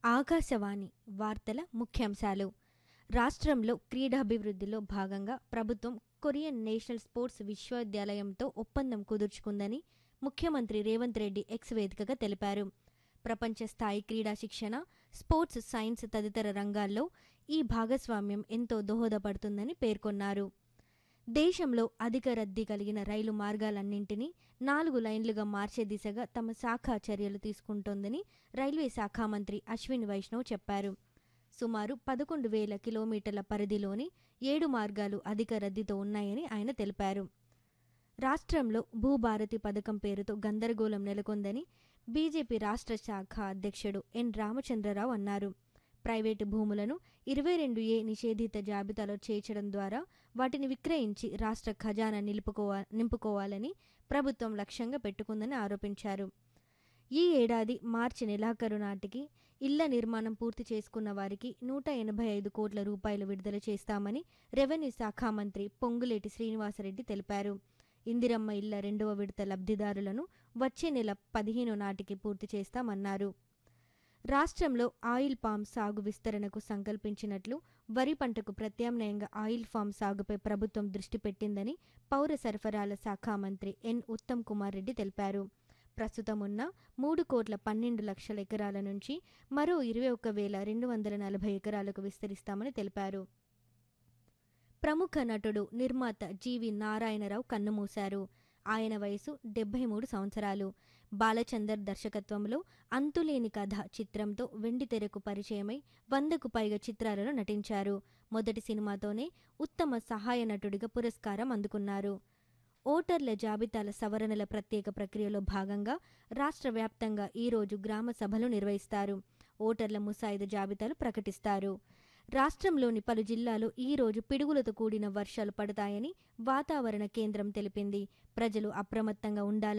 ఆకాశవాణి వార్తల ముఖ్యాంశాలు రాష్ట్రంలో క్రీడాభివృద్ధిలో భాగంగా ప్రభుత్వం కొరియన్ నేషనల్ స్పోర్ట్స్ విశ్వవిద్యాలయంతో ఒప్పందం కుదుర్చుకుందని ముఖ్యమంత్రి రేవంత్ రెడ్డి ఎక్స్ వేదికగా తెలిపారు ప్రపంచ స్థాయి క్రీడా శిక్షణ స్పోర్ట్స్ సైన్స్ తదితర రంగాల్లో ఈ భాగస్వామ్యం ఎంతో దోహదపడుతుందని పేర్కొన్నారు దేశంలో అధిక రద్దీ కలిగిన రైలు మార్గాలన్నింటినీ నాలుగు లైన్లుగా మార్చే దిశగా తమ శాఖ చర్యలు తీసుకుంటోందని రైల్వే శాఖ మంత్రి అశ్విన్ వైష్ణవ్ చెప్పారు సుమారు పదకొండు వేల కిలోమీటర్ల పరిధిలోని ఏడు మార్గాలు అధిక రద్దీతో ఉన్నాయని ఆయన తెలిపారు రాష్ట్రంలో భూభారతి పథకం పేరుతో గందరగోళం నెలకొందని బీజేపీ రాష్ట్ర శాఖ అధ్యక్షుడు ఎన్ రామచంద్రరావు అన్నారు ప్రైవేటు భూములను ఇరవై రెండు ఏ నిషేధిత జాబితాలో చేర్చడం ద్వారా వాటిని విక్రయించి రాష్ట్ర ఖజానా నిలుపుకోవా నింపుకోవాలని ప్రభుత్వం లక్ష్యంగా పెట్టుకుందని ఆరోపించారు ఈ ఏడాది మార్చి నెలాఖరు నాటికి ఇళ్ల నిర్మాణం పూర్తి చేసుకున్న వారికి నూట ఎనభై ఐదు కోట్ల రూపాయలు విడుదల చేస్తామని రెవెన్యూ శాఖ మంత్రి పొంగులేటి శ్రీనివాసరెడ్డి తెలిపారు ఇందిరమ్మ ఇళ్ల రెండవ విడత లబ్ధిదారులను వచ్చే నెల పదిహేను నాటికి పూర్తి చేస్తామన్నారు రాష్ట్రంలో ఆయిల్ పామ్ సాగు విస్తరణకు సంకల్పించినట్లు వరి పంటకు ప్రత్యామ్నాయంగా ఆయిల్ ఫామ్ సాగుపై ప్రభుత్వం దృష్టి పెట్టిందని పౌర సరఫరాల శాఖ మంత్రి ఎన్ ఉత్తమ్ కుమార్ రెడ్డి తెలిపారు ప్రస్తుతం ఉన్న మూడు కోట్ల పన్నెండు లక్షల ఎకరాల నుంచి మరో ఇరవై ఒక్క వేల రెండు వందల నలభై ఎకరాలకు విస్తరిస్తామని తెలిపారు ప్రముఖ నటుడు నిర్మాత జీవి నారాయణరావు కన్నుమూశారు ఆయన వయసు డెబ్బై మూడు సంవత్సరాలు బాలచందర్ దర్శకత్వంలో అంతులేని కథ చిత్రంతో వెండితెరకు పరిచయమై వందకు పైగా చిత్రాలలో నటించారు మొదటి సినిమాతోనే ఉత్తమ సహాయ నటుడిగా పురస్కారం అందుకున్నారు ఓటర్ల జాబితాల సవరణల ప్రత్యేక ప్రక్రియలో భాగంగా రాష్ట్ర వ్యాప్తంగా ఈరోజు గ్రామ సభలు నిర్వహిస్తారు ఓటర్ల ముసాయిదా జాబితాలు ప్రకటిస్తారు రాష్ట్రంలోని పలు జిల్లాలో ఈ రోజు పిడుగులతో కూడిన వర్షాలు పడతాయని వాతావరణ కేంద్రం తెలిపింది ప్రజలు అప్రమత్తంగా ఉండాలని